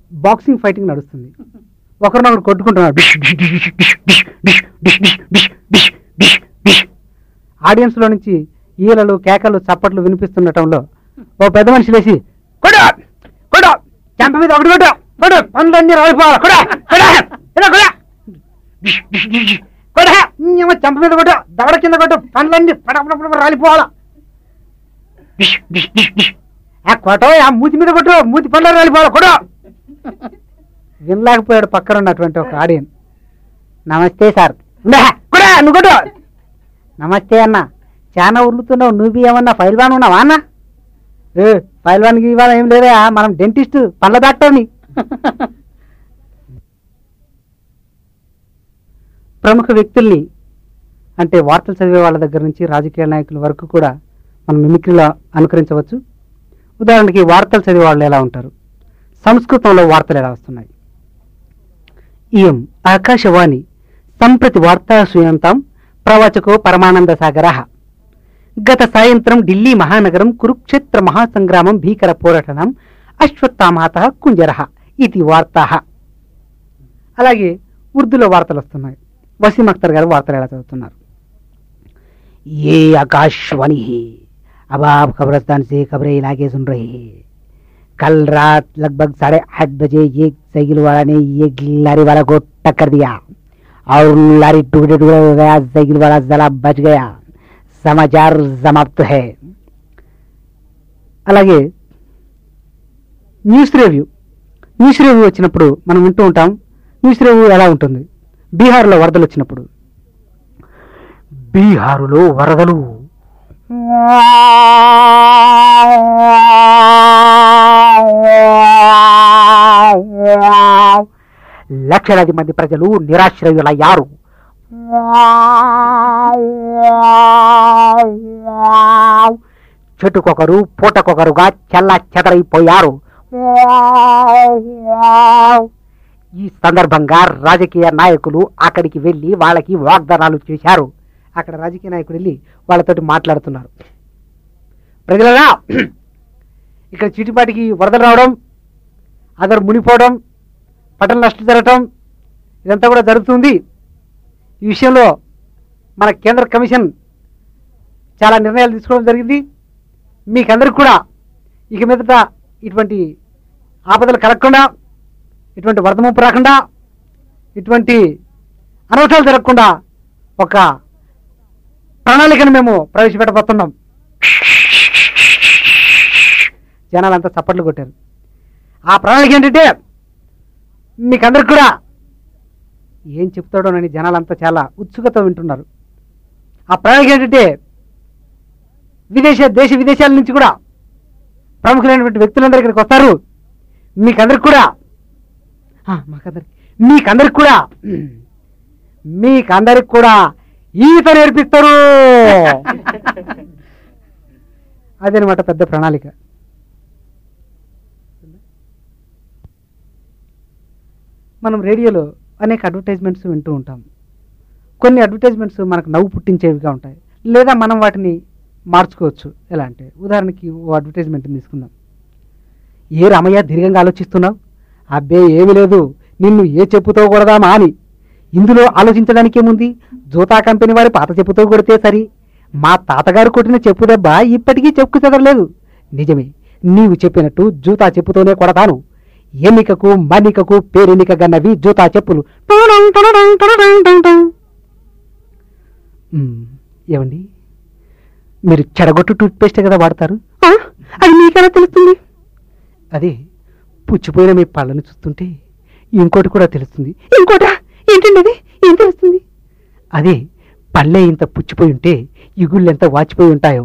Boxing fighting నడుస్తుంది ఒకరినొకరు కొట్టుకుంటున్నారు డిష్ డిష్ డిష్ డిష్ డిష్ డిష్ డిష్ డిష్ డిష్ డిష్ డిష్ డిష్ ఆడియన్స్లో నుంచి ఈలలు కేకలు చప్పట్లు వినిపిస్తుండటంలో ఓ పెద్ద మనిషి లేచి కొడు కొడు చెంప మీద ఒకటి కొట్టు కొడు పనులన్నీ రాలిపోవాలి కొడు కొడు ఇలా కొడు డిష్ డిష్ డిష్ డిష్. కొడు ఇంకేమో చెంప మీద కొట్టు దవడ కింద కొట్టు పనులన్నీ పడపడ రాలిపోవాలా డిష్ డిష్ డిష్ డిష్ ఆ కొట్ట ఆ మూతి మీద కొట్టు మూతి పనులు రాలిపోవాలి కొడు వినలేకపోయాడు పక్కన ఉన్నటువంటి ఒక ఆడియన్ నమస్తే సార్ ఉండే, కూడా నువ్వు కొట్టు నమస్తే అన్న చాలా ఉర్లుతున్నావు నువ్వు ఏమన్నా ఫైల్ వాన్ ఉన్నావా అన్న ఏ ఫైల్ వాన్కి ఇవాళ ఏం లేదా మనం డెంటిస్ట్ పళ్ళ డాక్టర్ని ప్రముఖ వ్యక్తుల్ని అంటే వార్తలు చదివే వాళ్ళ దగ్గర నుంచి రాజకీయ నాయకుల వరకు కూడా మనం మిమిక్రీలో అనుకరించవచ్చు ఉదాహరణకి వార్తలు చదివే వాళ్ళు ఎలా ఉంటారు సంస్కృతంలో వార్తలు ఎలా వస్తున్నాయి ఇయం ఆకాశవాణి సంప్రతి వార్తా శ్రూయంతాం ప్రవచకో పరమానంద సాగర గత సాయంత్రం ఢిల్లీ మహానగరం కురుక్షేత్ర మహాసంగ్రామం భీకర పోరాటనం అశ్వత్థామాత కుంజర ఇది వార్తా అలాగే ఉర్దూలో వార్తలు వస్తున్నాయి వసీం అఖ్తర్ గారు వార్తలు ఎలా చదువుతున్నారు ఏ आकाशवाणी है अब आप कब्रस्तान से खबरें इलाके सुन रहे हैं कल रात लगभग साढ़े आठ बजे एक साइकिल वाला ने एक लारी वाला को टक्कर दिया और लारी टुकड़े टुकड़े हो गया साइकिल वाला जला बच गया समाचार समाप्त है అలాగే న్యూస్ రివ్యూ న్యూస్ రివ్యూ వచ్చినప్పుడు మనం వింటూ ఉంటాం న్యూస్ రివ్యూ ఎలా ఉంటుంది బీహార్లో వరదలు వచ్చినప్పుడు బీహారులో వరదలు లక్షలాది మంది ప్రజలు నిరాశ్రయులయ్యారు చెట్టుకొకరు పూటకొకరుగా చెల్ల చెదరైపోయారు ఈ సందర్భంగా రాజకీయ నాయకులు అక్కడికి వెళ్ళి వాళ్ళకి వాగ్దానాలు చేశారు అక్కడ రాజకీయ నాయకుడు వెళ్ళి వాళ్ళతోటి మాట్లాడుతున్నారు ప్రజలరా ఇక్కడ చీటిపాటికి వరదలు రావడం అదరు మునిపోవడం పట్టణ నష్టం జరగటం ఇదంతా కూడా జరుగుతుంది ఈ విషయంలో మన కేంద్ర కమిషన్ చాలా నిర్ణయాలు తీసుకోవడం జరిగింది మీకందరికి కూడా ఇక మీదట ఇటువంటి ఆపదలు కలగకుండా ఇటువంటి వరద ముప్పు రాకుండా ఇటువంటి అనవసరాలు జరగకుండా ఒక ప్రణాళికను మేము ప్రవేశపెట్టబోతున్నాం జనాలంతా చప్పట్లు కొట్టారు ఆ ప్రణాళిక ఏంటంటే మీకందరికి కూడా ఏం చెప్తాడోనని జనాలంతా చాలా ఉత్సుకత వింటున్నారు ఆ ప్రణాళిక ఏంటంటే విదేశ దేశ విదేశాల నుంచి కూడా ప్రముఖులైనటువంటి వ్యక్తులందరూ ఇక్కడికి వస్తారు మీకందరికి కూడా ఆ, మాకందరికి మీకందరికి కూడా మీకందరికి కూడా ఈత నేర్పిస్తారు అదనమాట పెద్ద ప్రణాళిక మనం రేడియోలో అనేక అడ్వర్టైజ్మెంట్స్ వింటూ ఉంటాం కొన్ని అడ్వర్టైజ్మెంట్స్ మనకు నవ్వు పుట్టించేవిగా ఉంటాయి లేదా మనం వాటిని మార్చుకోవచ్చు ఎలా అంటే ఉదాహరణకి ఓ అడ్వర్టైజ్మెంట్ తీసుకుందాం ఏ రామయ్య దీర్ఘంగా ఆలోచిస్తున్నావు అబ్బే ఏమీ లేదు నిన్ను ఏ చెప్పుతో కొడదామా అని ఇందులో ఆలోచించడానికి ఏముంది జూతా కంపెనీ వారి పాత చెప్పుతో కొడితే సరి మా తాతగారు కొట్టిన చెప్పు దెబ్బ ఇప్పటికీ చెప్పుకు చెదరలేదు నిజమే నీవు చెప్పినట్టు జూతా చెప్పుతోనే కొడతాను ఎన్నికకు మన్నికకు పేరెన్నిక గన్నవి జూతా చెప్పులు మ్మ్, ఏమండి మీరు చెడగొట్టు టూత్పేస్ట్ కదా వాడతారు "ఆ, అది మీకెలా తెలుస్తుంది అదే పుచ్చిపోయిన మీ పళ్ళను చూస్తుంటే ఇంకోటి కూడా తెలుస్తుంది ఇంకోట ఏంటండి అది ఏం తెలుస్తుంది అదే పళ్ళే ఇంత పుచ్చిపోయి ఉంటే ఇగుళ్ళు ఎంత వాచిపోయి ఉంటాయో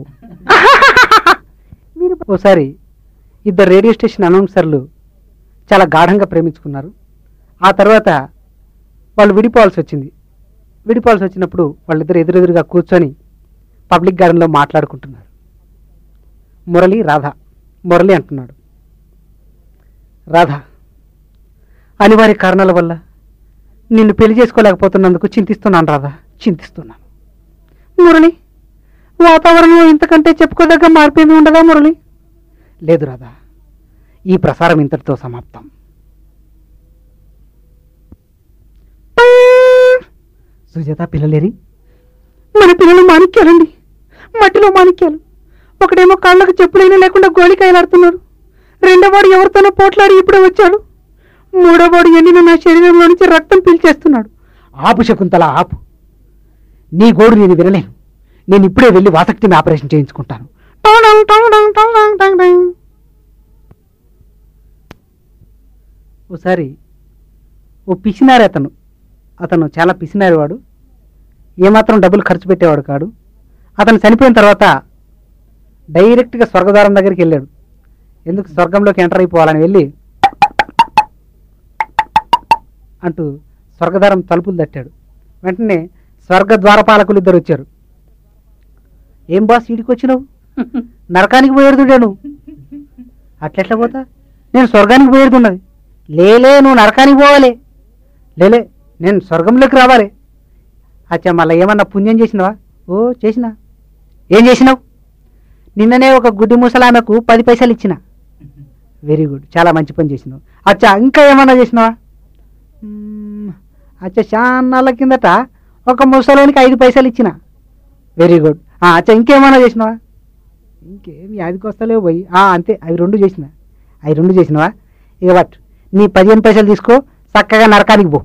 మీరు ఓసారి ఇద్దరు రేడియో స్టేషన్ అనౌన్సర్లు చాలా గాఢంగా ప్రేమించుకున్నారు ఆ తర్వాత వాళ్ళు విడిపోవాల్సి వచ్చింది విడిపోవాల్సి వచ్చినప్పుడు వాళ్ళిద్దరు ఎదురెదురుగా కూర్చొని పబ్లిక్ గార్డెన్లో మాట్లాడుకుంటున్నారు మురళి రాధ మురళి అంటున్నాడు రాధ అనివార్య కారణాల వల్ల నిన్ను పెళ్లి చేసుకోలేకపోతున్నందుకు చింతిస్తున్నాను రాధా చింతిస్తున్నాను మురళి వాతావరణంలో ఇంతకంటే చెప్పుకోదగ్గ మార్పేమీ ఉండదా మురళి లేదు రాధా ఈ ప్రసారం ఇంతటితో సమాప్తం సుజాత పిల్లలేరి మన పిల్లలు మాణిక్యాలండి మట్టిలో మాణిక్యాలు ఒకడేమో కాళ్ళకు చెప్పులైనా లేకుండా గోళికాయలాడుతున్నాడు రెండోవాడు ఎవరితోనో పోట్లాడి ఇప్పుడే వచ్చాడు మూడోవాడు ఎండిన నా శరీరంలో నుంచి రక్తం పీల్చేస్తున్నాడు ఆపు శకుంతల ఆపు నీ గోడు నేను వినలేను నేను ఇప్పుడే వెళ్ళి వాసక్తిని ఆపరేషన్ చేయించుకుంటాను టాంగ్ టాంగ్ టాంగ్ టాంగ్ టాంగ్ టాంగ్ టాంగ్. ఓసారి ఓ పిసినారి అతను అతను చాలా పిసినారి వాడు ఏమాత్రం డబ్బులు ఖర్చు పెట్టేవాడు కాడు అతను చనిపోయిన తర్వాత డైరెక్ట్గా స్వర్గద్వారం దగ్గరికి వెళ్ళాడు ఎందుకు స్వర్గంలోకి ఎంటర్ అయిపోవాలని వెళ్ళి అంటూ స్వర్గద్వారం తలుపులు తట్టాడు వెంటనే స్వర్గ ద్వారపాలకులు ఇద్దరు వచ్చారు ఏం బాస్ ఈడికి వచ్చినావు నరకానికి పోయేడుతుండే నువ్వు అట్లెట్లా పోతా నేను స్వర్గానికి పోయేడుతున్నది లేలే నువ్వు నరకానికి పోవాలి లేలే నేను స్వర్గంలోకి రావాలి అచ్చా మళ్ళీ ఏమన్నా పుణ్యం చేసినావా ఓ చేసినా ఏం చేసినావు నిన్ననే ఒక గుడ్డి ముసలామెకు పది పైసలు ఇచ్చిన వెరీ గుడ్ చాలా మంచి పని చేసినావు అచ్చా ఇంకా ఏమన్నా చేసినావా మ్మ్, అచ్చా చాన్నాళ్ళ కిందట ఒక ముసలోనికి ఐదు పైసలు ఇచ్చిన వెరీ గుడ్ అచ్చా ఇంకేమన్నా చేసినావా ఇంకేమి యాదికి వస్తలేవు పోయి ఆ, అంతే అవి రెండు చేసిన అవి రెండు చేసినావా ఇక బట్ నీ పదిహేను పైసలు తీసుకో చక్కగా నరకానికి పో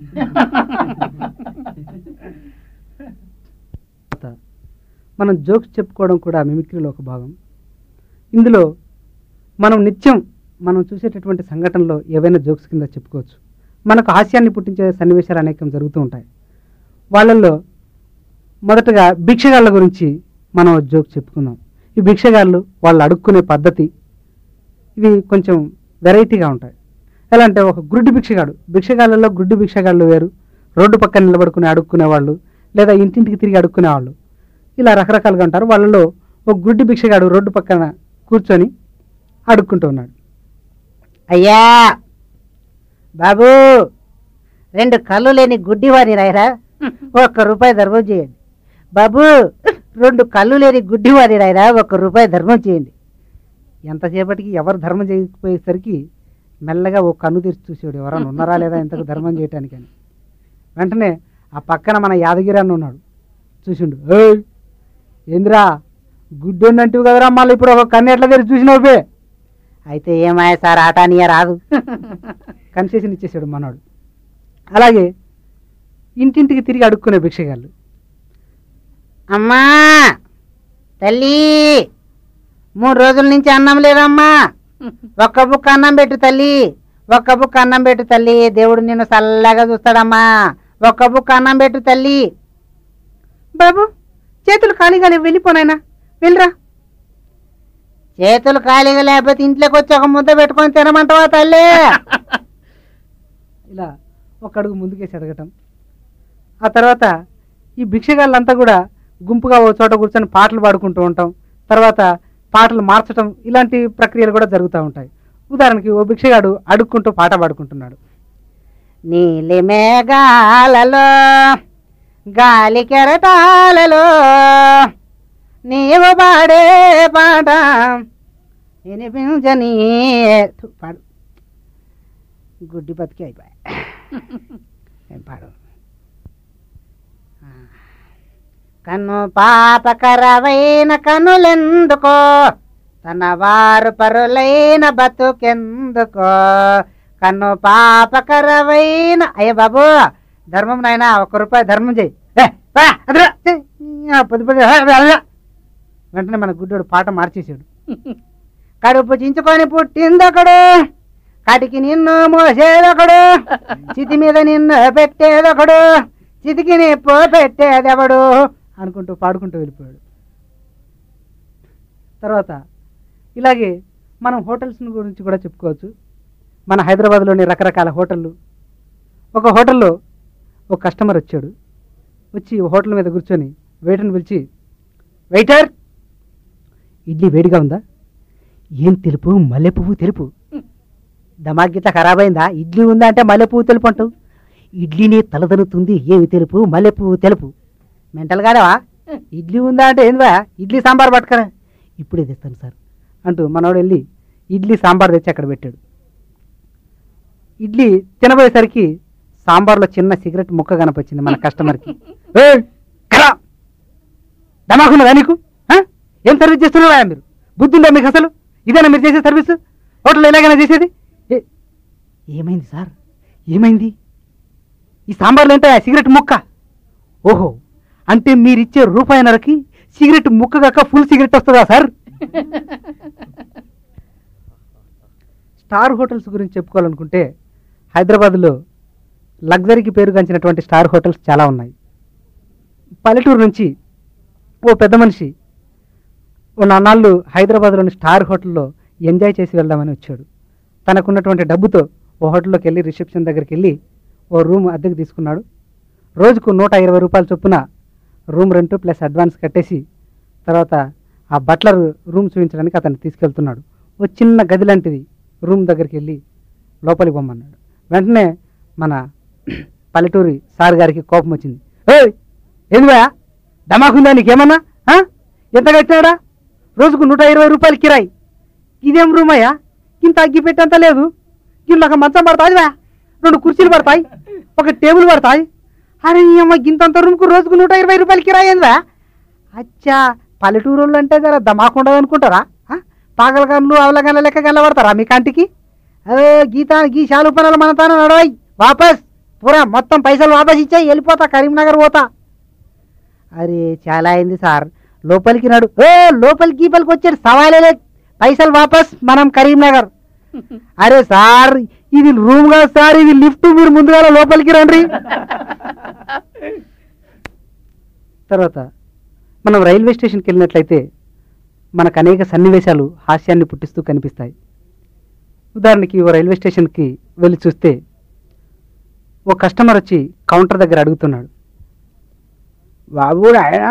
మనం జోక్స్ చెప్పుకోవడం కూడా మిమిక్రీలో ఒక భాగం ఇందులో మనం నిత్యం మనం చూసేటటువంటి సంఘటనలో ఏవైనా జోక్స్ కింద చెప్పుకోవచ్చు మనకు హాస్యాన్ని పుట్టించే సన్నివేశాలు అనేకం జరుగుతూ ఉంటాయి వాళ్ళల్లో మొదటగా భిక్షగాళ్ళ గురించి మనం ఒక జోక్ చెప్పుకుందాం ఈ భిక్షగాళ్ళు వాళ్ళు అడుక్కునే పద్ధతి ఇవి కొంచెం వెరైటీగా ఉంటాయి ఎలా అంటే ఒక గుడ్డి భిక్షగాడు భిక్షగాళ్ళలో గుడ్డి భిక్షగాళ్ళు వేరు రోడ్డు పక్కన నిలబడుకుని అడుక్కునే వాళ్ళు లేదా ఇంటింటికి తిరిగి అడుక్కునే వాళ్ళు ఇలా రకరకాలుగా ఉంటారు వాళ్ళలో ఒక గుడ్డి భిక్షగాడు రోడ్డు పక్కన కూర్చొని అడుక్కుంటూ ఉన్నాడు అయ్యా బాబు రెండు కళ్ళు లేని గుడ్డివారి రాయరా ఒక్క రూపాయి ధర్మం చేయండి బాబు రెండు కళ్ళు లేని గుడ్డివారి రాయరా ఒక్క రూపాయి ధర్మం చేయండి ఎంతసేపటికి ఎవరు ధర్మం చేయకపోయేసరికి మెల్లగా ఓ కన్ను తెరిచి చూసాడు ఎవరైనా ఉన్నారా లేదా ఇంతకు ధర్మం చేయటానికి అని వెంటనే ఆ పక్కన మన యాదగిరి అన్న ఉన్నాడు చూసిండు ఏయ్ ఏందిరా గుడ్డొన్నంటివి కదరా మళ్ళీ ఇప్పుడు ఒక కన్ను ఎట్లా తెరిచి చూసినావు బే అయితే ఏమాయ సార్ ఆటానియ రాదు కన్సెషన్ ఇచ్చేసాడు మనోడు అలాగే ఇంటింటికి తిరిగి అడుక్కునే భిక్షగాళ్ళు అమ్మా తల్లి మూడు రోజుల నుంచి అన్నం లేదమ్మా ఒక్క బుక్క అన్నం పెట్టు తల్లి ఒక్క బుక్క అన్నం పెట్టు తల్లి దేవుడు నిన్ను చల్లగా చూస్తాడమ్మా ఒక్క బుక్క అన్నం పెట్టు తల్లి బాబు చేతులు ఖాళీగా లేవు వెళ్ళిపోనాయనా వెళ్ళరా చేతులు ఖాళీగా లేకపోతే ఇంట్లోకి వచ్చి ఒక ముద్ద పెట్టుకొని తినమంటావా తల్లి ఇలా ఒక అడుగు ముందుకేసి అడగటం ఆ తర్వాత ఈ భిక్షగాళ్ళంతా కూడా గుంపుగా ఓ చోట కూర్చొని పాటలు పాడుకుంటూ ఉంటాం తర్వాత పాటలు మార్చడం ఇలాంటి ప్రక్రియలు కూడా జరుగుతూ ఉంటాయి ఉదాహరణకి ఓ భిక్షగాడు అడుక్కుంటూ పాట పాడుకుంటున్నాడు నీలి మేఘాలలో గాలి కెరటాలలో నీవు పాడే పాట వినిపించని థు, పాడు గుడ్డి బతికి అయిపోయా ఏం పాడు ఆ. కన్ను పాపకరవైన కనులెందుకో తన వారు పరులైన బతుకెందుకో కన్ను పాపకరవైన అయ్య బాబు ధర్మం నాయనా ఒక రూపాయి ధర్మం చేయి ఏ, పా, అదిరా, చెయ్. ఆ, పది పది ఆ, అదిరా. వెంటనే మన గుడ్డోడు పాట మార్చేసాడు కడుపు చించుకొని పుట్టిందొకడు కటికి నిన్ను మోసేదొకడు చితి మీద నిన్ను పెట్టేదొకడు చితికి నిప్పు పెట్టేదెవడు అనుకుంటూ పాడుకుంటూ వెళ్ళిపోయాడు తర్వాత ఇలాగే మనం హోటల్స్ గురించి కూడా చెప్పుకోవచ్చు మన హైదరాబాద్లోని రకరకాల హోటళ్ళు ఒక హోటల్లో ఒక కస్టమర్ వచ్చాడు వచ్చి ఓ హోటల్ మీద కూర్చొని వెయిటర్ని పిలిచి వెయిటర్ ఇడ్లీ వేడిగా ఉందా ఏం తెలుపు మల్లె పువ్వు తెలుపు దమాగ్ గిట్ల ఖరాబ్ అయిందా ఇడ్లీ ఉందా అంటే మల్లె పువ్వు తెలుపు అంటావు ఇడ్లీనే తలదనుతుంది ఏమి తెలుపు మల్లె పువ్వు తెలుపు మెంటల్ కాదవా ఇడ్లీ ఉందా అంటే ఏందివా ఇడ్లీ సాంబార్ పట్టుకరా ఇప్పుడే తెస్తాను సార్ అంటూ మనోడు వెళ్ళి ఇడ్లీ సాంబార్ తెచ్చి అక్కడ పెట్టాడు ఇడ్లీ తినబోయేసరికి సాంబార్లో చిన్న సిగరెట్ ముక్క కనపచ్చింది మన కస్టమర్కి ఏయ్, కరా దమాకున్నదా నీకు ఆ? ఏం సర్వీస్ చేస్తున్నారా మీరు బుద్ధి ఉందా మీకు అసలు ఇదేనా మీరు చేసే సర్వీస్ హోటల్లో ఎలాగైనా చేసేది ఏ- ఏమైంది సార్ ఏమైంది ఈ సాంబార్లో ఏంటో ఆ సిగరెట్ ముక్క ఓహో అంటే మీరిచ్చే రూపాయిన్నరకి సిగరెట్ ముక్క కాక ఫుల్ సిగరెట్ వస్తుందా సార్ స్టార్ హోటల్స్ గురించి చెప్పుకోవాలనుకుంటే హైదరాబాద్లో లగ్జరీకి పేరుగాంచినటువంటి స్టార్ హోటల్స్ చాలా ఉన్నాయి పల్లెటూరు నుంచి ఓ పెద్ద మనిషి ఓ నాన్నాళ్ళు హైదరాబాద్లోని స్టార్ హోటల్లో ఎంజాయ్ చేసి వెళ్దామని వచ్చాడు తనకున్నటువంటి డబ్బుతో ఓ హోటల్లోకి వెళ్ళి రిసెప్షన్ దగ్గరికి వెళ్ళి ఓ రూమ్ అద్దెకు తీసుకున్నాడు రోజుకు నూట ఇరవై రూపాయల చొప్పున రూమ్ రెంట్ ప్లస్ అడ్వాన్స్ కట్టేసి తర్వాత ఆ బట్లర్ రూమ్ చూపించడానికి అతన్ని తీసుకెళ్తున్నాడు ఓ చిన్న గది లాంటిది రూమ్ దగ్గరికి వెళ్ళి లోపలికి పొమ్మన్నాడు వెంటనే మన పల్లెటూరి సార్ గారికి కోపం వచ్చింది ఏయ్ ఏందివా డమాకుందా నీకేమన్నా ఆ? ఎంత కట్టినాడా రోజుకు నూట ఇరవై రూపాయలు కిరాయి ఇదేం రూమ్ అయ్యా ఇంత అగ్గి పెట్టేంత లేదు ఇంట్లో ఒక మంచం పడతాదివా రెండు కుర్చీలు పడతాయి ఒక టేబుల్ పడతాయి అరే ఈ అమ్మ గింతంత రూమ్కు రోజుకు నూట ఇరవై రూపాయలు కిరాయి ఏందా అచ్చా పల్లెటూరు వాళ్ళు అంటే జర దమాకుండదు అనుకుంటారా ఆ? పాగలగన్లు అవలగన్ల లెక్క గల్లబడతారా మీ కంటికి అదే గీతా గీ శాలు పనులు మన తాను నడవాయి వాపస్ పూరా మొత్తం పైసలు వాపస్ ఇచ్చాయి వెళ్ళిపోతా కరీంనగర్ పోతా అరే చాలా అయింది సార్ లోపలికి నడు ఏ లోపలికి గీపలికి వచ్చాడు సవాలే లేదు పైసలు వాపస్ మనం కరీంనగర్ అరే సార్ ఇది రూమ్ కాదు సార్ ఇది లిఫ్ట్ మీరు ముందుగా లోపలికి రండి తర్వాత మనం రైల్వే స్టేషన్కి వెళ్ళినట్లయితే మనకు అనేక సన్నివేశాలు హాస్యాన్ని పుట్టిస్తూ కనిపిస్తాయి ఉదాహరణకి ఓ రైల్వే స్టేషన్కి వెళ్ళి చూస్తే ఓ కస్టమర్ వచ్చి కౌంటర్ దగ్గర అడుగుతున్నాడు బాబు నాయన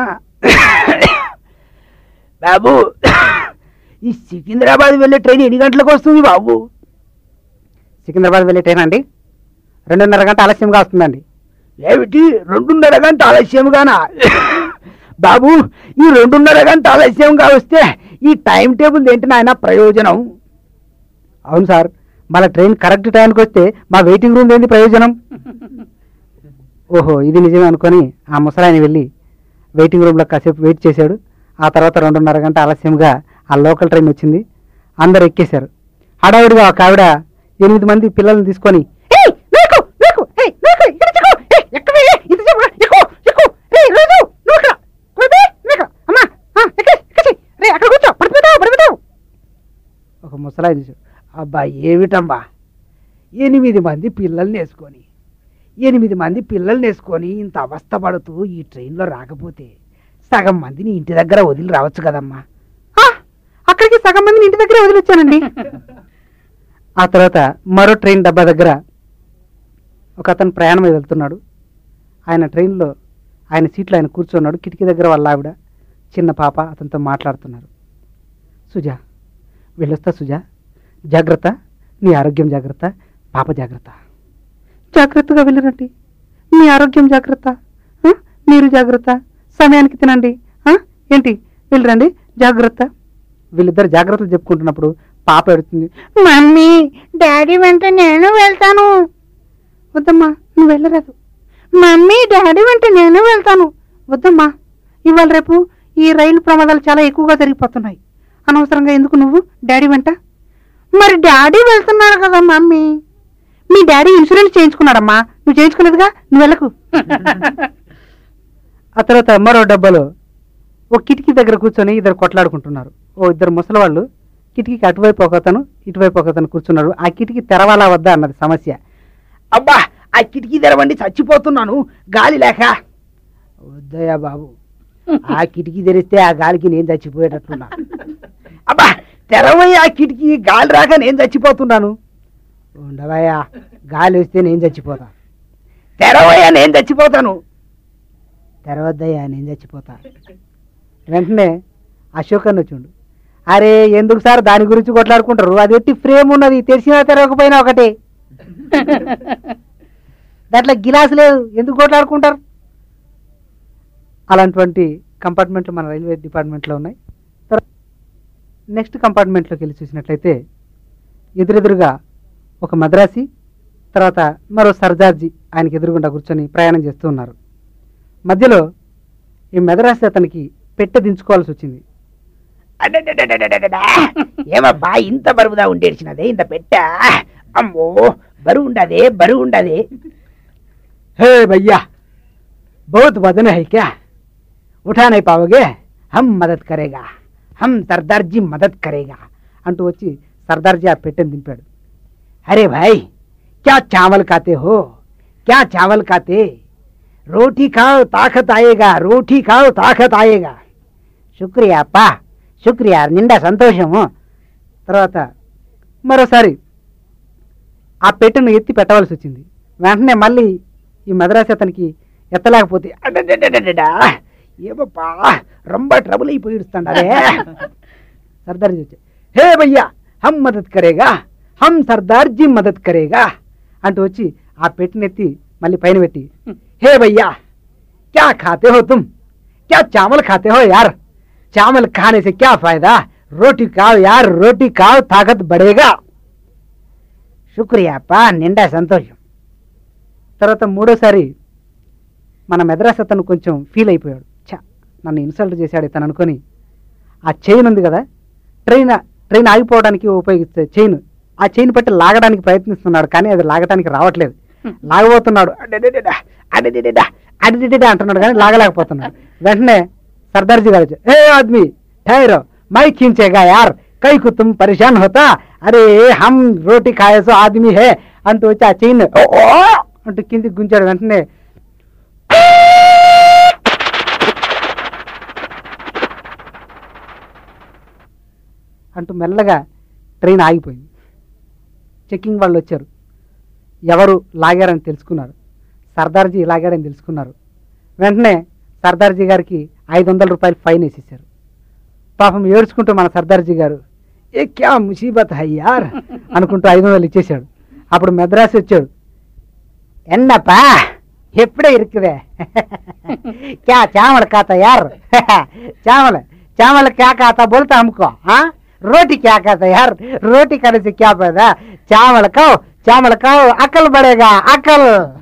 బాబు ఈ సికింద్రాబాద్ వెళ్ళే ట్రైన్ ఎన్ని గంటలకు వస్తుంది బాబు సికింద్రాబాద్ వెళ్ళే ట్రైన్ అండి రెండున్నర గంట ఆలస్యంగా వస్తుందండి ఏమిటి రెండున్నర గంట ఆలస్యంగానా బాబు ఈ రెండున్నర గంట ఆలస్యంగా వస్తే ఈ టైం టేబుల్ ఏంటి నాయన ప్రయోజనం అవును సార్ మన ట్రైన్ కరెక్ట్ టైంకి వస్తే మా వెయిటింగ్ రూమ్ ఏంటి ప్రయోజనం ఓహో ఇది నిజమే అనుకొని ఆ ముసలాయన వెళ్ళి వెయిటింగ్ రూమ్లో కాసేపు వెయిట్ చేశాడు ఆ తర్వాత రెండున్నర గంట ఆలస్యంగా ఆ లోకల్ ట్రైన్ వచ్చింది అందరు ఎక్కేశారు హడావుడిగా ఒక ఆవిడ ఎనిమిది మంది పిల్లల్ని తీసుకొని "ఏయ్, నీకు, నీకు, ఏయ్, నీకు, ఇక్కడ చిక్కు, ఏయ్, ఎక్కవే, ఇంత సేపు, ఎక్కు, ఎక్కు, ఏయ్, రాజు, నువ్వు ఇక్కడ, కొడుకు, నీకు, అమ్మా, ఆ, ఎక్కేయ్, ఎక్కేసేయ్, రేయ్, అక్కడ కూర్చో, పడిపోతావు, పడిపోతావు. ఒక ముసలాయి చూసాడు అబ్బా ఏమిటమ్మా ఎనిమిది మంది పిల్లల్ని వేసుకొని ఎనిమిది మంది పిల్లల్ని వేసుకొని ఇంత అవస్థ పడుతూ ఈ ట్రైన్లో రాకపోతే సగం మందిని ఇంటి దగ్గర వదిలి రావచ్చు కదమ్మా "ఆ, అక్కడికి సగం మందిని ఇంటి దగ్గర వదిలిచ్చానండి ఆ తర్వాత మరో ట్రైన్ డబ్బా దగ్గర ఒక అతను ప్రయాణమై వెళ్తున్నాడు ఆయన ట్రైన్లో ఆయన సీట్లో ఆయన కూర్చున్నాడు కిటికీ దగ్గర వాళ్ళ ఆవిడ చిన్న పాప అతనితో మాట్లాడుతున్నారు సుజా వెళ్ళొస్తా సుజా జాగ్రత్త నీ ఆరోగ్యం జాగ్రత్త పాప జాగ్రత్త జాగ్రత్తగా వెళ్ళరండి మీ ఆరోగ్యం జాగ్రత్త ఆ? మీరు జాగ్రత్త సమయానికి తినండి ఆ? ఏంటి వెళ్ళరండి జాగ్రత్త వీళ్ళిద్దరు జాగ్రత్తలు చెప్పుకుంటున్నప్పుడు పాప ఎడుతుంది మమ్మీ డాడీ వెంట నేను వెళ్తాను వద్దమ్మా నువ్వు వెళ్ళరాదు మమ్మీ డాడీ వెంట నేను వెళ్తాను వద్దమ్మా ఇవాళ రేపు ఈ రైలు ప్రమాదాలు చాలా ఎక్కువగా జరిగిపోతున్నాయి అనవసరంగా ఎందుకు నువ్వు డాడీ వెంట మరి డాడీ వెళ్తున్నాడు కదా మమ్మీ మీ డాడీ ఇన్సూరెన్స్ చేయించుకున్నాడమ్మా నువ్వు చేయించుకోలేదుగా నువ్వు వెళ్ళకు ఆ తర్వాత మరో డబ్బాలో ఓ కిటికీ దగ్గర కూర్చొని ఇద్దరు కొట్లాడుకుంటున్నారు ఓ ఇద్దరు ముసలివాళ్ళు కిటికీకి అటువైపు ఒకతను ఇటువైపు ఒకతను కూర్చున్నారు ఆ కిటికీ తెరవాలా వద్దా అన్నది సమస్య అబ్బా ఆ కిటికీ తెరవండి చచ్చిపోతున్నాను గాలి లేక వద్దయ్యా బాబు ఆ కిటికీ తెరిస్తే ఆ గాలికి నేను చచ్చిపోయేటట్టున్నా అబ్బా తెరవయ్య ఆ కిటికీ గాలి రాక నేను చచ్చిపోతున్నాను ఉండవయ్యా గాలి వస్తే నేను చచ్చిపోతా తెరవయ్యా నేను చచ్చిపోతాను తెరవద్దయ్యా నేను చచ్చిపోతా వెంటనే అశోక్ అని వచ్చిండు అరే ఎందుకు సార్ దాని గురించి కొట్లాడుకుంటారు అది ఎట్టి ఫ్రేమ్ ఉన్నది తెరిచినా తెరవకపోయినా ఒకటే దాంట్లో గిలాస్ లేదు ఎందుకు కొట్లాడుకుంటారు అలాంటి కంపార్ట్మెంట్లు మన రైల్వే డిపార్ట్మెంట్లో ఉన్నాయి తర్వాత నెక్స్ట్ కంపార్ట్మెంట్లోకి వెళ్ళి చూసినట్లయితే ఎదురెదురుగా ఒక మద్రాసి తర్వాత మరో సర్దార్జీ ఆయనకి ఎదురుగుండా కూర్చొని ప్రయాణం చేస్తూ ఉన్నారు మధ్యలో ఈ మెదరాసి అతనికి పెట్టె దించుకోవాల్సి వచ్చింది అడడడడడడడడా. ఏమబ్బా ఇంత బరువుదా ఉండేసినదే ఇంత పెట్ట అమ్మో బరువు ఉండదే బరువు ఉండదే हे भैया बहुत वजन है क्या उठा नहीं पाओगे हम मदद करेगा हम सरदार जी मदद करेगा అంటూ వచ్చి సర్దార్జీ ఆ పెట్టెని దింపాడు अरे भाई क्या चावल खाते हो क्या चावल खाते रोटी खाओ ताकत आएगा रोटी खाओ ताकत आएगा శుక్రియా అప్పా శుక్రియా నిండా సంతోషము తర్వాత మరోసారి ఆ పెట్టెను ఎత్తి పెట్టవలసి వచ్చింది వెంటనే మళ్ళీ ఈ మద్రాసి అతనికి ఎత్తలేకపోతే అడడడడడడా. ఏమప్పా రొంబ ట్రబుల్ అయిపోయిస్తాండే సర్దార్జీ వచ్చి హే భయ్యా హమ్ మదద్ కరేగా హమ్ సర్దార్ జీ మదద్ కరేగా అంటూ వచ్చి ఆ పెట్టినెత్తి మళ్ళీ పైన పెట్టి హే భయ్యా క్యా ఖాతే హో తుమ్ క్యా చావల్ ఖాతే హో యార్ చావల్ ఖానే సే క్యా ఫాయదా రోటీ కావ్ యార్ రోటీ కావ్ తాకత్ బడేగా శుక్రియా అప్పా నిండా సంతోషం తర్వాత మూడోసారి మన మెద్రాస్ అతను కొంచెం ఫీల్ అయిపోయాడు ఛా నన్ను ఇన్సల్ట్ చేశాడు ఇతను అనుకొని ఆ చైన్ ఉంది కదా ట్రైన్ ట్రైన్ ఆగిపోవడానికి ఉపయోగిస్తే చైన్ ఆ చైన్ పట్టి లాగడానికి ప్రయత్నిస్తున్నాడు కానీ అది లాగడానికి రావట్లేదు లాగబోతున్నాడు అడడడడా. అడడడడా. అడిడిడి అంటున్నాడు కానీ లాగలేకపోతున్నాడు వెంటనే సర్దార్జీ గారు వచ్చి, ఏ ఆద్మీ ठहरो मैं खींचेगा यार कई को तुम परेशान होता अरे हम रोटी खाए सो आदमी है అంటూ వచ్చి ఆ చైన్ ఓ ఓ అంటూ కిందికి గుంచాడు వెంటనే అంటూ మెల్లగా ట్రైన్ ఆగిపోయింది చెక్కింగ్ వాళ్ళు వచ్చారు ఎవరు లాగారని తెలుసుకున్నారు సర్దార్జీ లాగాడని తెలుసుకున్నారు వెంటనే సర్దార్జీ గారికి ఐదు వందల రూపాయలు ఫైన్ వేసేసారు పాపం ఏడ్చుకుంటూ మన సర్దార్జీ గారు ఏ క్యా ముసీబత్ హై యార్ అనుకుంటూ ఐదు వందలు ఇచ్చేశాడు అప్పుడు మెద్రాసి వచ్చాడు என்னப்பா எப்படி இருக்குது क्या चावल खाता यार చావల चावल क्या खाता बोलता हमको हाँ रोटी क्या खाता यार रोटी खाने से क्या फायदा चावल खाओ चावल खाओ अकल बढ़ेगा अकल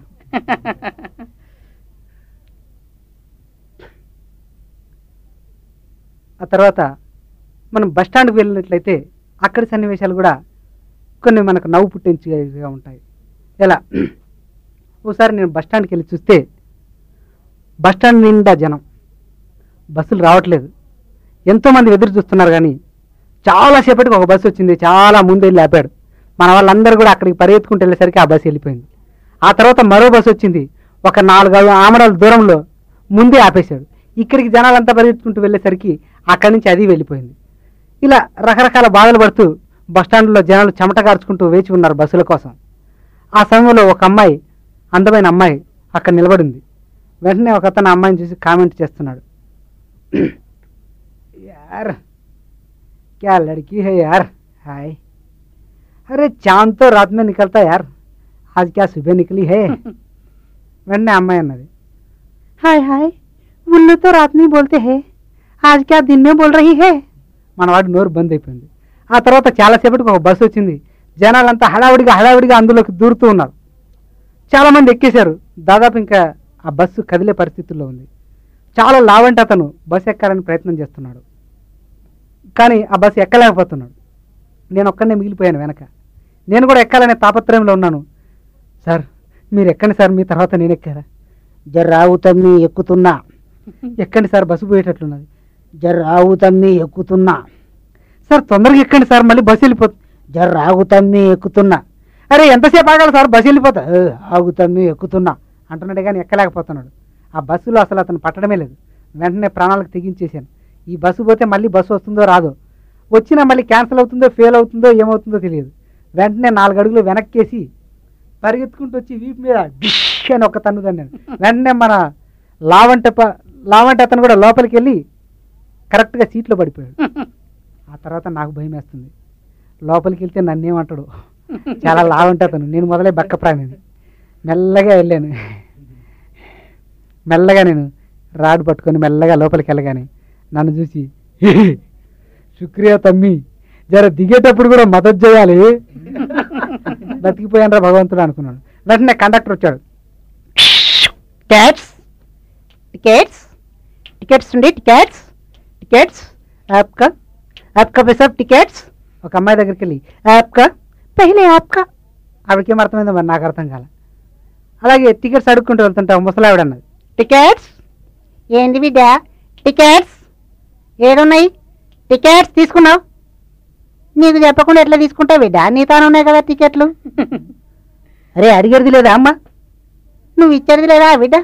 ఆ తర్వాత మనం బస్ స్టాండ్కి వెళ్ళినట్లయితే అక్కడి సన్నివేశాలు కూడా కొన్ని మనకు నవ్వు పుట్టించేగా ఉంటాయి ఎలా ఓసారి నేను బస్ స్టాండ్కి వెళ్ళి చూస్తే బస్ స్టాండ్ నిండా జనం బస్సులు రావట్లేదు ఎంతోమంది ఎదురు చూస్తున్నారు కానీ చాలాసేపటికి ఒక బస్సు వచ్చింది చాలా ముందు వెళ్ళి ఆపాడు మన వాళ్ళందరూ కూడా అక్కడికి పరిగెత్తుకుంటూ వెళ్ళేసరికి ఆ బస్సు వెళ్ళిపోయింది ఆ తర్వాత మరో బస్సు వచ్చింది ఒక నాలుగు ఆమడాల దూరంలో ముందే ఆపేశాడు ఇక్కడికి జనాలంతా పరిగెత్తుకుంటూ వెళ్ళేసరికి అక్కడి నుంచి అది వెళ్ళిపోయింది ఇలా రకరకాల బాధలు పడుతూ బస్ స్టాండ్లో జనాలు చెమట కార్చుకుంటూ వేచి ఉన్నారు బస్సుల కోసం ఆ సమయంలో ఒక అమ్మాయి అందమైన అమ్మాయి అక్కడ నిలబడింది వెంటనే ఒక అతను ఆ అమ్మాయిని చూసి కామెంట్ చేస్తున్నాడు యార్ क्या लड़की है यार हाय अरे चांद तो रात में निकलता यार आज क्या सुबह निकली है వెంటనే అమ్మాయి అన్నది హాయ్ హాయ్ ఉల్లు తో రాత్ నీ బోల్తే హే ఆజ్ క్యా దిన్ మే బోల్ రహీ హే మన వాడి నోరు బంద్ అయిపోయింది ఆ తర్వాత చాలాసేపటికి ఒక బస్సు వచ్చింది జనాలంతా హడావిడిగా హడావిడిగా అందులోకి దూరుతూ ఉన్నారు చాలామంది ఎక్కేశారు దాదాపు ఇంకా ఆ బస్సు కదిలే పరిస్థితుల్లో ఉంది చాలా లావంటి అతను బస్సు ఎక్కాలని ప్రయత్నం చేస్తున్నాడు కానీ ఆ బస్సు ఎక్కలేకపోతున్నాడు నేను ఒక్కనే మిగిలిపోయాను వెనక నేను కూడా ఎక్కాలనే తాపత్రయంలో ఉన్నాను సార్ మీరు ఎక్కండి సార్ మీ తర్వాత నేను ఎక్కారా జర్రావు తమ్మి ఎక్కుతున్నా ఎక్కండి సార్ బస్సు పోయేటట్లున్నది జర్రావు తమ్మి ఎక్కుతున్నా సార్ తొందరగా ఎక్కండి సార్ మళ్ళీ బస్సు వెళ్ళిపోతుంది జర్రావు తమ్మి ఎక్కుతున్నా అరే ఎంతసేపు ఆగాలి సార్ బస్సు వెళ్ళిపోతా "ఏ, ఆగు తమ్మి ఎక్కుతున్నా అంటున్నాడు కానీ ఎక్కలేకపోతున్నాడు ఆ బస్సులో అసలు అతను పట్టడమే లేదు వెంటనే ప్రాణాలకు తెగించేశాను ఈ బస్సు పోతే మళ్ళీ బస్సు వస్తుందో రాదో వచ్చినా మళ్ళీ క్యాన్సిల్ అవుతుందో ఫెయిల్ అవుతుందో ఏమవుతుందో తెలియదు వెంటనే నాలుగు అడుగులు వెనక్కేసి పరిగెత్తుకుంటూ వచ్చి వీపు మీద డిష్ అని ఒక తన్నుదాన్ని నేను వెంటనే మన లావంట ప- లావంట అతను కూడా లోపలికి వెళ్ళి కరెక్ట్గా సీట్లో పడిపోయాడు ఆ తర్వాత నాకు భయం వేస్తుంది లోపలికి వెళ్తే నన్నేమంటాడు చాలా లావంటే అతను నేను మొదలే బక్క ప్రాణిని మెల్లగా వెళ్ళాను మెల్లగా నేను రాడ్ పట్టుకొని మెల్లగా లోపలికి వెళ్ళగానే నన్ను చూసి శుక్రియా తమ్మి జర దిగేటప్పుడు కూడా మద్దతు చేయాలి బతికిపోయానరా భగవంతుడు అనుకున్నాను వెంటనే కండక్టర్ వచ్చాడు టికెట్స్ టికెట్స్ టికెట్స్ ఉండి టికెట్స్ టికెట్స్ యాప్కా యాప్కా పైసా టికెట్స్ ఒక అమ్మాయి దగ్గరికి వెళ్ళి యాప్కా పెహలే ఆప్కా ఆవిడకేం అర్థమైందో మరి నాకు అర్థం కాల అలాగే టికెట్స్ అడుక్కుంటూ వెళ్తుంటా ముసలావిడ అన్నది టికెట్స్ ఏంది బిడ్డ టికెట్స్ ఏడున్నాయి టికెట్స్ తీసుకున్నావు నీకు చెప్పకుండా ఎట్లా తీసుకుంటావు బిడ్డ నీ తాను ఉన్నాయి కదా టికెట్లు అరే అడిగేది లేదా అమ్మ నువ్వు ఇచ్చేది లేదా బిడ్డ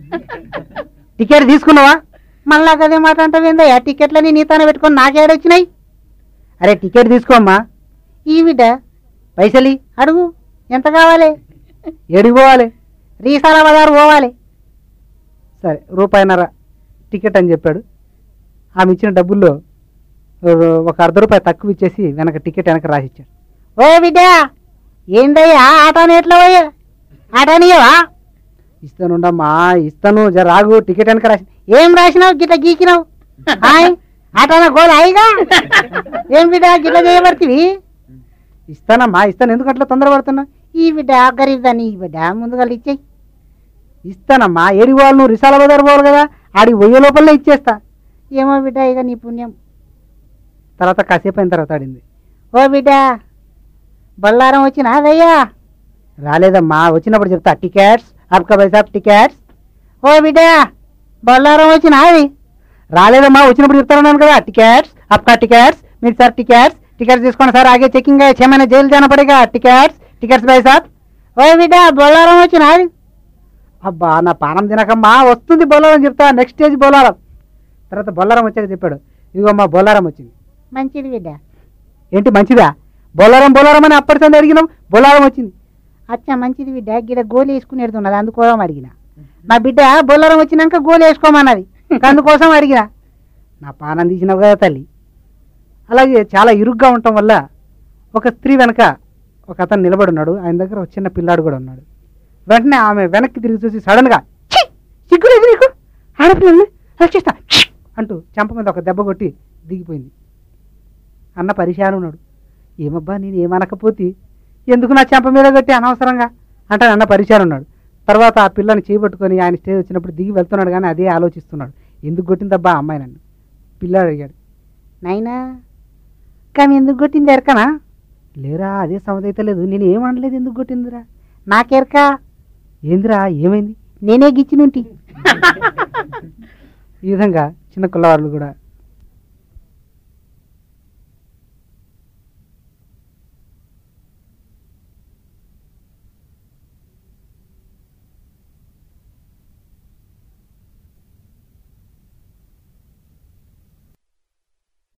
టికెట్ తీసుకున్నావా మళ్ళా కదే మాట అంటావేందయ్యా టికెట్లని నీ తాను పెట్టుకొని నాకేడొచ్చినాయి అరే టికెట్ తీసుకోమ్మా ఈ బిడ్డ పైసలి అడుగు ఎంత కావాలి ఏడికి పోవాలి రీసాల బజారు పోవాలి సరే రూపాయిన్నర టికెట్ అని చెప్పాడు ఆమె ఇచ్చిన డబ్బుల్లో ఒక అర్ధ రూపాయి తక్కువ ఇచ్చేసి వెనక టికెట్ వెనక రాసిచ్చాడు ఓ బిడ్డ ఏందయ్యా ఆటాని ఎట్లా పోయా ఆటానియవా ఇస్తానుండమ్మా ఇస్తాను జర రాగు టికెట్ వెనక రాసి ఏం రాసినావు గిట్ల గీకినావు హాయ్ ఆటాన గోల్ హాయిగా ఏం బిడ్డ గిట్ల చేయబడుతుంది ఇస్తానమ్మా ఇస్తాను ఎందుకు అట్లా తొందరపడుతున్నా ఈ బిడ్డ గరీబ్ దాన్ని ఈ బిడ్డ ముందుగా ఇచ్చేయి ఇస్తానమ్మా ఏడికి పోవాలి నువ్వు రిసాల బజార్ పోవాలి కదా ఆడికి పోయే లోపలనే ఇచ్చేస్తా ఏమో బిడ్డ ఇక నీ పుణ్యం తర్వాత కాసేపు అయిన తర్వాత ఆడింది ఓ బిడ్డ బళ్ళారం వచ్చిన అదయ్యా రాలేదమ్మా వచ్చినప్పుడు చెప్తా టికెట్స్ ఆప్కా పైసాబ్ టికెట్స్ ఓ బిడ్డ బళ్ళారం వచ్చిన అది రాలేదమ్మా వచ్చినప్పుడు చెప్తానన్నాను కదా టికెట్స్ ఆప్కా టికెట్స్ మీరు సార్ టికెట్స్ టికెట్స్ తీసుకోండి సార్ ఆగే చెకింగ్ చేయమైనా జైలు జానా పడేగా టికెట్స్ టికెట్స్ బై సాబ్ ఓ బిడ్డ బళ్ళారం వచ్చిన అది అబ్బా నా పానం తినకమ్మా వస్తుంది బొల్లారం చెప్తా నెక్స్ట్ స్టేజ్ బొల్లారం తర్వాత బొల్లారం వచ్చాక చెప్పాడు ఇదిగో మా బొల్లారం వచ్చింది మంచిది బిడ్డ ఏంటి మంచిదా బొల్లారం బొల్లారం అని అప్పటి సంది అడిగినాం బొల్లారం వచ్చింది అచ్చా మంచిది బిడ్డ గిడ గోలు వేసుకుని ఎడుతున్నది అందుకోసం అడిగిన మా బిడ్డ బొల్లరం వచ్చినాక గోలు వేసుకోమన్నది అందుకోసం అడిగిన నా పానం తీసినావు కదా తల్లి అలాగే చాలా ఇరుగ్గా ఉండటం వల్ల ఒక స్త్రీ వెనక ఒక అతను నిలబడి ఉన్నాడు ఆయన దగ్గర ఒక చిన్న పిల్లాడు కూడా ఉన్నాడు వెంటనే ఆమె వెనక్కి తిరిగి చూసి సడన్గా "ఛీ! సిగ్గులేదు నీకు ఆడపిల్లల్ని రక్షిస్తా ఛీ!" అంటూ చెంప మీద ఒక దెబ్బ కొట్టి దిగిపోయింది అన్న పరిశాను ఉన్నాడు ఏమబ్బా నేను ఏమనకపోతే ఎందుకు నా చెంప మీద కొట్టి అనవసరంగా అంటే అన్న పరిశాను ఉన్నాడు తర్వాత ఆ పిల్లని చేపట్టుకొని ఆయన స్టేజ్ వచ్చినప్పుడు దిగి వెళ్తున్నాడు కానీ అదే ఆలోచిస్తున్నాడు ఎందుకు కొట్టిందబ్బా ఆ అమ్మాయి నన్ను పిల్లాడు అడిగాడు నైనా కానీ ఎందుకు కొట్టింది ఎరకనా లేరా అదే సమదైతే లేదు నేను ఏం అనలేదు ఎందుకు కొట్టిందిరా నాకెరక ఏందిరా ఏమైంది నేనే గిచ్చినుంటి ఈ విధంగా చిన్న కుల్లవాళ్ళు కూడా